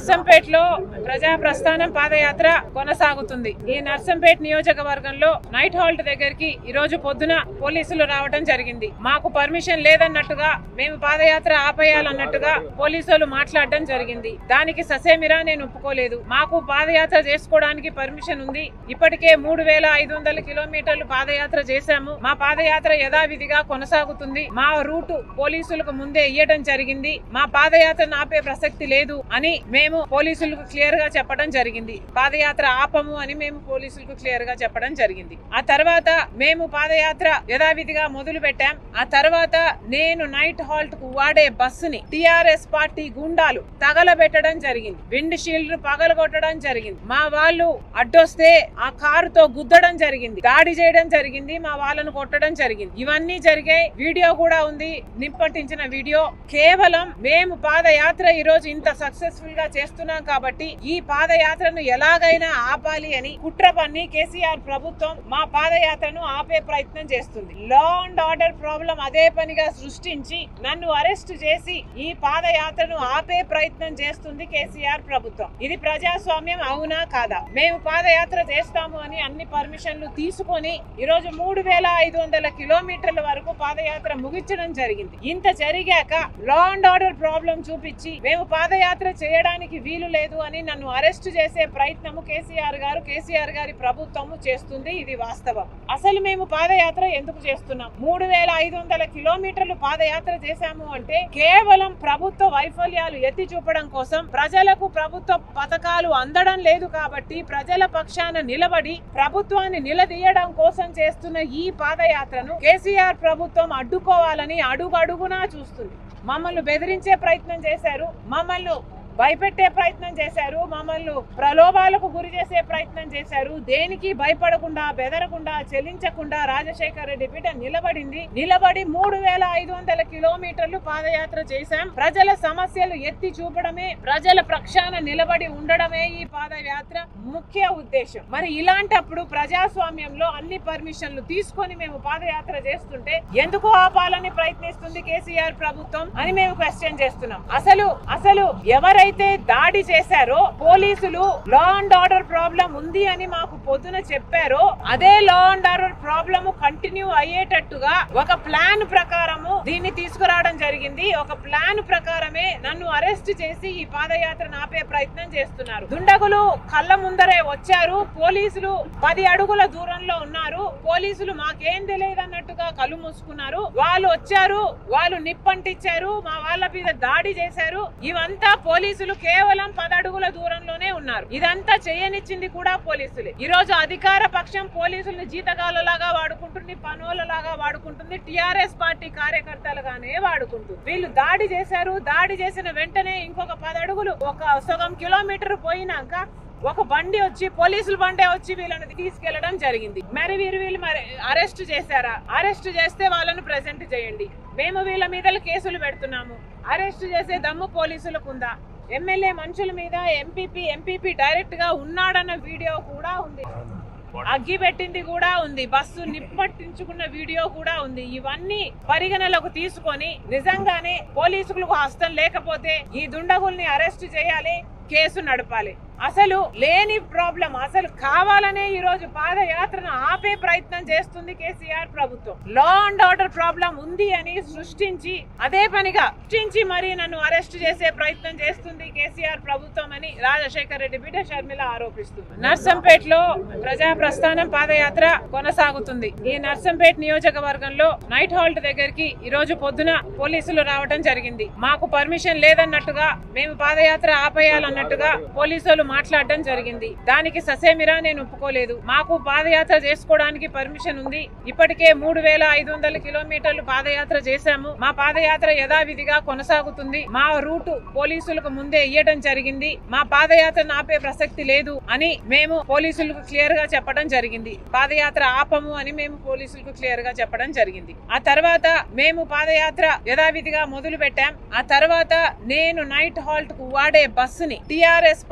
నర్సంపేటలో ప్రజా ప్రస్థానం పాదయాత్ర కొనసాగుతుంది ఈ నర్సంపేట నియోజకవర్గంలో నైట్ హాల్ట్ దగ్గరికి ఈ రోజు పొద్దున పోలీసులు రావడం జరిగింది మాకు పర్మిషన్ లేదన్నట్టుగా మేము పాదయాత్ర ఆపేయాలన్నట్టుగా పోలీసులు మాట్లాడడం జరిగింది దానికి ససేమిరా నేను ఒప్పుకోలేదు మాకు పాదయాత్ర చేసుకోవడానికి పర్మిషన్ ఉంది ఇప్పటికే మూడు వేల ఐదు వందల కిలోమీటర్లు పాదయాత్ర చేశాము మా పాదయాత్ర యథావిధిగా కొనసాగుతుంది మా రూటు పోలీసులకు ముందే ఇయ్యడం జరిగింది మా పాదయాత్ర ఆపే ప్రసక్తి లేదు అని మేము పోలీసులకు క్లియర్ గా చెప్పడం జరిగింది పాదయాత్ర ఆపము అని మేము పోలీసులకు క్లియర్ గా చెప్పడం జరిగింది ఆ తర్వాత మేము పాదయాత్ర యథావిధిగా మొదలు పెట్టాం ఆ తర్వాత నేను నైట్ హాల్ట్ కు వాడే బస్సుని టిఆర్ఎస్ పార్టీ గుండాలు తగలబెట్టడం జరిగింది విండ్ షీల్డ్ పగలగొట్టడం జరిగింది మా వాళ్ళు అడ్డొస్తే ఆ కారుతో గుద్దడం జరిగింది దాడి చేయడం జరిగింది మా వాళ్ళను కొట్టడం జరిగింది ఇవన్నీ జరిగాయి వీడియో కూడా ఉంది నిప్పటించిన వీడియో కేవలం మేము పాదయాత్ర ఈ రోజు ఇంత సక్సెస్ఫుల్ గా చేస్తున్నాం కాబట్టి ఈ పాదయాత్రను ఎలాగైనా ఆపాలి అని కుట్ర పన్ని కేసీఆర్ ప్రభుత్వం మా పాదయాత్రను ఆపే ప్రయత్నం చేస్తుంది లా అండ్ ఆర్డర్ ప్రాబ్లం అదే పనిగా సృష్టించి నన్ను అరెస్ట్ చేసి ఈ పాదయాత్రను ఆపే ప్రయత్నం చేస్తుంది కేసీఆర్ ప్రభుత్వం ఇది ప్రజాస్వామ్యం అవునా కాదా మేము పాదయాత్ర చేస్తాము అని అన్ని పర్మిషన్లు తీసుకొని ఈ రోజు మూడు వేల ఐదు వందల కిలోమీటర్ల వరకు పాదయాత్ర ముగించడం జరిగింది ఇంత జరిగాక లా అండ్ ఆర్డర్ ప్రాబ్లం చూపించి మేము పాదయాత్ర చేయడానికి వీలు లేదు అని నన్ను అరెస్ట్ చేసే ప్రయత్నము కేసీఆర్ గారు కేసీఆర్ గారి ప్రభుత్వము చేస్తుంది ఇది వాస్తవం అసలు మేము పాదయాత్ర ఎందుకు చేస్తున్నాం మూడు వేల ఐదు వందల కిలోమీటర్లు పాదయాత్ర చేశాము అంటే కేవలం ప్రభుత్వ వైఫల్యాలు ఎత్తి చూపడం కోసం ప్రజలకు ప్రభుత్వ పథకాలు అందడం లేదు కాబట్టి ప్రజల పక్షాన నిలబడి ప్రభుత్వాన్ని నిలదీయడం కోసం చేస్తున్న ఈ పాదయాత్రను కేసీఆర్ ప్రభుత్వం అడ్డుకోవాలని అడుగడుగునా చూస్తుంది మమ్మల్ని బెదిరించే ప్రయత్నం చేశారు మమ్మల్ని భయపెట్టే ప్రయత్నం చేశారు మమ్మల్ని ప్రలోభాలకు గురి చేసే ప్రయత్నం చేశారు దేనికి భయపడకుండా బెదరకుండా చెల్లించకుండా రాజశేఖర రెడ్డి బిడ్డ నిలబడింది నిలబడి మూడు వేల ఐదు వందల కిలోమీటర్లు పాదయాత్ర చేశాం ప్రజల సమస్యలు ఎత్తి చూపడమే ప్రజల ప్రక్షాన నిలబడి ఉండడమే ఈ పాదయాత్ర ముఖ్య ఉద్దేశం మరి ఇలాంటప్పుడు ప్రజాస్వామ్యంలో అన్ని పర్మిషన్లు తీసుకొని మేము పాదయాత్ర చేస్తుంటే ఎందుకు ఆపాలని ప్రయత్నిస్తుంది కేసీఆర్ ప్రభుత్వం అని మేము క్వశ్చన్ చేస్తున్నాం అసలు అసలు ఎవరైతే దాడి చేశారో పోలీసులు లా అండ్ ఆర్డర్ ప్రాబ్లం ఉంది అని మాకు పొద్దున చెప్పారో అదే law and order problem continue అయ్యేటట్టుగా ఒక ప్లాన్ ప్రకారము దీన్ని తీసుకురావడం జరిగింది ఒక ప్లాన్ ప్రకారమే నన్ను అరెస్ట్ చేసి ఈ పాదయాత్ర ఆపే ప్రయత్నం చేస్తున్నారు దుండగులు కళ్ళ ముందరే వచ్చారు పోలీసులు పది అడుగుల దూరంలో ఉన్నారు పోలీసులు మాకేం తెలియదు అన్నట్టుగా కళ్ళు మూసుకున్నారు వాళ్ళు వచ్చారు వాళ్ళు నిప్పంటిచ్చారు మా వాళ్ళ మీద దాడి చేశారు ఇవంతా పోలీసులు కేవలం పదడుగుల దూరంలోనే ఉన్నారు ఇదంతా చేయనిచ్చింది కూడా పోలీసులే ఈ రోజు అధికార పక్షం పోలీసుల్ని జీతగాళ్ళలాగా వాడుకుంటుంది పనులలాగా వాడుకుంటుంది టిఆర్ఎస్ పార్టీ కార్యకర్తలుగానే వాడుకుంటుంది వీళ్ళు దాడి చేశారు దాడి చేసిన వెంటనే ఇంకొక పదడుగులు ఒక సగం కిలోమీటర్ పోయినాక ఒక బండి వచ్చి పోలీసుల బండి వచ్చి వీళ్ళని తీసుకెళ్లడం జరిగింది మరి వీరు వీళ్ళు మరి అరెస్ట్ చేశారా అరెస్ట్ చేస్తే వాళ్ళను ప్రెజెంట్ చేయండి మేము వీళ్ళ మీద కేసులు పెడుతున్నాము అరెస్ట్ చేసే దమ్ము పోలీసులకు ఉందా ఎమ్మెల్యే మనుషుల మీద ఎంపీపీ ఎంపీపీ డైరెక్ట్ గా ఉన్నాడన్న వీడియో కూడా ఉంది అగ్గి పెట్టింది కూడా ఉంది బస్సు నిప్పట్టించుకున్న వీడియో కూడా ఉంది ఇవన్నీ పరిగణలోకి తీసుకొని నిజంగానే పోలీసులకు హస్తం లేకపోతే ఈ దుండగుల్ని అరెస్ట్ చేయాలి కేసు నడపాలి అసలు లేని ప్రాబ్లం అసలు కావాలనే ఈ రోజు పాదయాత్రను ఆపే ప్రయత్నం చేస్తుంది కేసీఆర్ ప్రభుత్వం లా అండ్ ఆర్డర్ ప్రాబ్లం ఉంది అని సృష్టించి అదే పనిగా సృష్టించి మరి నన్ను అరెస్ట్ చేసే ప్రయత్నం చేస్తుంది కేసీఆర్ ప్రభుత్వం అని రాజశేఖర రెడ్డి బిడ్డ షర్మిల ఆరోపిస్తుంది నర్సంపేటలో ప్రజా ప్రస్థానం పాదయాత్ర కొనసాగుతుంది ఈ నర్సంపేట నియోజకవర్గంలో నైట్ హాల్ట్ దగ్గరికి ఈ రోజు పొద్దున పోలీసులు రావడం జరిగింది మాకు పర్మిషన్ లేదన్నట్టుగా మేము పాదయాత్ర ఆపేయాలన్నట్టుగా పోలీసులు మాట్లాడడం జరిగింది దానికి ససేమిరా నేను ఒప్పుకోలేదు మాకు పాదయాత్ర చేసుకోవడానికి పర్మిషన్ ఉంది ఇప్పటికే మూడు వేల ఐదు వందల కిలోమీటర్లు పాదయాత్ర చేశాము మా పాదయాత్ర యథావిధిగా కొనసాగుతుంది మా రూటు పోలీసులకు ముందే ఇయ్యడం జరిగింది మా పాదయాత్ర ఆపే ప్రసక్తి లేదు అని మేము పోలీసులకు క్లియర్ గా చెప్పడం జరిగింది పాదయాత్ర ఆపము అని మేము పోలీసులకు క్లియర్ గా చెప్పడం జరిగింది ఆ తర్వాత మేము పాదయాత్ర యథావిధిగా మొదలు పెట్టాం ఆ తర్వాత నేను నైట్ హాల్ట్ కు వాడే బస్సుని టిఆర్ఎస్ పార్టీ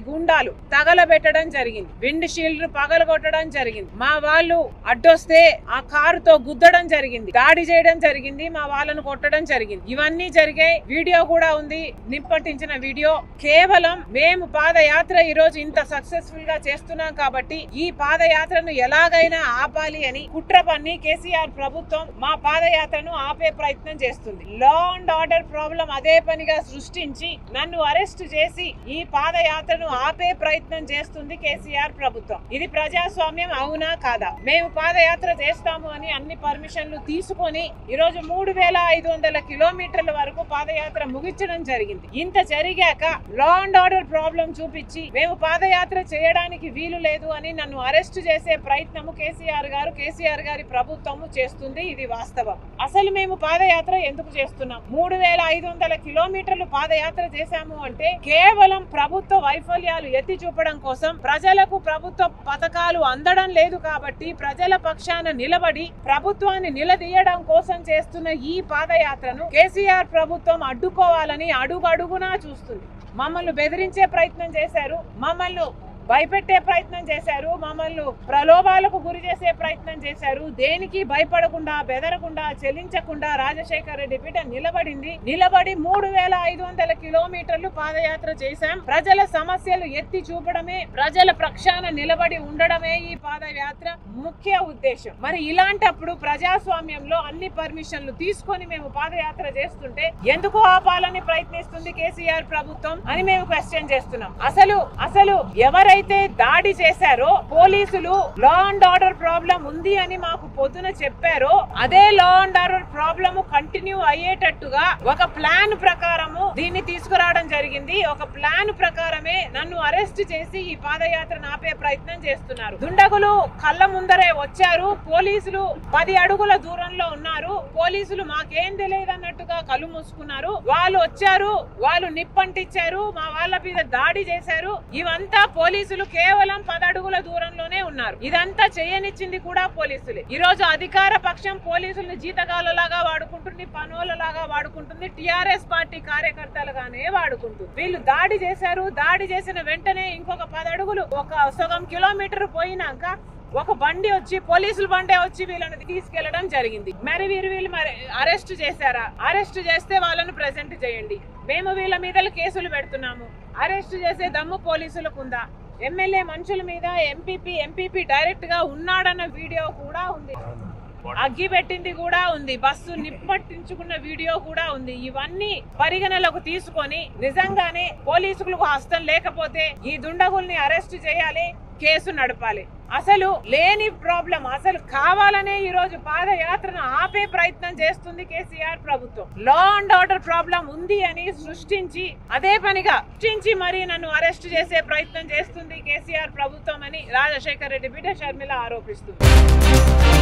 గుండాలు తగలబెట్టడం జరిగింది విండ్ షీల్డ్ పగలగొట్టడం జరిగింది మా వాళ్ళు అడ్డొస్తే ఆ కారుతో గుద్దడం జరిగింది దాడి చేయడం జరిగింది మా వాళ్ళను కొట్టడం జరిగింది ఇవన్నీ జరిగాయి వీడియో కూడా ఉంది నిప్పటించిన వీడియో కేవలం మేము పాదయాత్ర ఈ రోజు ఇంత సక్సెస్ఫుల్ గా చేస్తున్నాం కాబట్టి ఈ పాదయాత్రను ఎలాగైనా ఆపాలి అని కుట్ర పన్ని కేసీఆర్ ప్రభుత్వం మా పాదయాత్రను ఆపే ప్రయత్నం చేస్తుంది లా అండ్ ఆర్డర్ ప్రాబ్లం అదే పనిగా సృష్టించి నన్ను అరెస్ట్ చేసి ఈ పాదయాత్రను ఆపే ప్రయత్నం చేస్తుంది కేసీఆర్ ప్రభుత్వం ఇది ప్రజాస్వామ్యం అవునా కాదా మేము పాదయాత్ర చేస్తాము అని అన్ని పర్మిషన్లు తీసుకొని ఈ రోజు మూడు వేల ఐదు వందల కిలోమీటర్ల వరకు పాదయాత్ర ముగించడం జరిగింది ఇంత జరిగాక లా అండ్ ఆర్డర్ ప్రాబ్లం చూపించి మేము పాదయాత్ర చేయడానికి వీలు లేదు అని నన్ను అరెస్ట్ చేసే ప్రయత్నము కేసీఆర్ గారు కేసీఆర్ గారి ప్రభుత్వము చేస్తుంది ఇది వాస్తవం అసలు మేము పాదయాత్ర ఎందుకు చేస్తున్నాం మూడు వేల ఐదు వందల కిలోమీటర్లు పాదయాత్ర చేశాము అంటే కేవలం ప్రభుత్వ వైఫల్యాలు ఎత్తి చూపడం కోసం ప్రజలకు ప్రభుత్వ పథకాలు అందడం లేదు కాబట్టి ప్రజల పక్షాన నిలబడి ప్రభుత్వాన్ని నిలదీయడం కోసం చేస్తున్న ఈ పాదయాత్రను కేసీఆర్ ప్రభుత్వం అడ్డుకోవాలని అడుగడుగునా చూస్తుంది మమ్మల్ని బెదిరించే ప్రయత్నం చేశారు మమ్మల్ని భయపెట్టే ప్రయత్నం చేశారు మమ్మల్ని ప్రలోభాలకు గురి చేసే ప్రయత్నం చేశారు దేనికి భయపడకుండా బెదరకుండా చెల్లించకుండా రాజశేఖర రెడ్డి బిడ్డ నిలబడింది నిలబడి మూడు వేల ఐదు వందల కిలోమీటర్లు పాదయాత్ర చేశాం ప్రజల సమస్యలు ఎత్తి చూపడమే ప్రజల ప్రక్షాన నిలబడి ఉండడమే ఈ పాదయాత్ర ముఖ్య ఉద్దేశం మరి ఇలాంటప్పుడు ప్రజాస్వామ్యంలో అన్ని పర్మిషన్లు తీసుకొని మేము పాదయాత్ర చేస్తుంటే ఎందుకు ఆపాలని ప్రయత్నిస్తుంది కేసీఆర్ ప్రభుత్వం అని మేము క్వశ్చన్ చేస్తున్నాం అసలు అసలు ఎవరైతే దాడి చేశారో పోలీసులు లా అండ్ ఆర్డర్ ప్రాబ్లం ఉంది అని మాకు పొద్దున చెప్పారో అదే law and order problem continue అయ్యేటట్టుగా ఒక ప్లాన్ ప్రకారము దీన్ని తీసుకురావడం జరిగింది ఒక ప్లాన్ ప్రకారమే నన్ను అరెస్ట్ చేసి ఈ పాదయాత్ర ఆపే ప్రయత్నం చేస్తున్నారు దుండగులు కళ్ళ ముందరే వచ్చారు పోలీసులు పది అడుగుల దూరంలో ఉన్నారు పోలీసులు మాకేం తెలియదు అన్నట్టుగా కళ్ళు మూసుకున్నారు వాళ్ళు వచ్చారు వాళ్ళు నిప్పంటిచ్చారు మా వాళ్ళ మీద దాడి చేశారు ఇవంతా పోలీసులు కేవలం పదడుగుల దూరంలోనే ఉన్నారు ఇదంతా చేయనిచ్చింది కూడా పోలీసులే ఈ రోజు అధికార పక్షం పోలీసుల్ని జీతగాళ్ళలాగా వాడుకుంటుంది పనులలాగా వాడుకుంటుంది టిఆర్ఎస్ పార్టీ కార్యకర్తలుగానే వాడుకుంటుంది వీళ్ళు దాడి చేశారు దాడి చేసిన వెంటనే ఇంకొక పదడుగులు ఒక సగం కిలోమీటర్ పోయినాక ఒక బండి వచ్చి పోలీసుల బండి వచ్చి వీళ్ళని తీసుకెళ్లడం జరిగింది మరి వీరు వీళ్ళు మరి అరెస్ట్ చేశారా అరెస్ట్ చేస్తే వాళ్ళను ప్రెజెంట్ చేయండి మేము వీళ్ళ మీద కేసులు పెడుతున్నాము అరెస్ట్ చేసే దమ్ము పోలీసులకు ఉందా ఎమ్మెల్యే మనుషుల మీద ఎంపీపీ ఎంపీపీ డైరెక్ట్ గా ఉన్నాడన్న వీడియో కూడా ఉంది అగ్గి పెట్టింది కూడా ఉంది బస్సు నిప్పట్టించుకున్న వీడియో కూడా ఉంది ఇవన్నీ పరిగణలోకి తీసుకొని నిజంగానే పోలీసులకు హస్తం లేకపోతే ఈ దుండగుల్ని అరెస్ట్ చేయాలి కేసు నడపాలి అసలు లేని ప్రాబ్లం అసలు కావాలనే ఈ రోజు పాదయాత్రను ఆపే ప్రయత్నం చేస్తుంది కేసీఆర్ ప్రభుత్వం లా అండ్ ఆర్డర్ ప్రాబ్లం ఉంది అని సృష్టించి అదే పనిగా సృష్టించి మరి నన్ను అరెస్ట్ చేసే ప్రయత్నం చేస్తుంది కేసీఆర్ ప్రభుత్వం అని రాజశేఖర్ రెడ్డి బిడ్డ షర్మిల ఆరోపిస్తుంది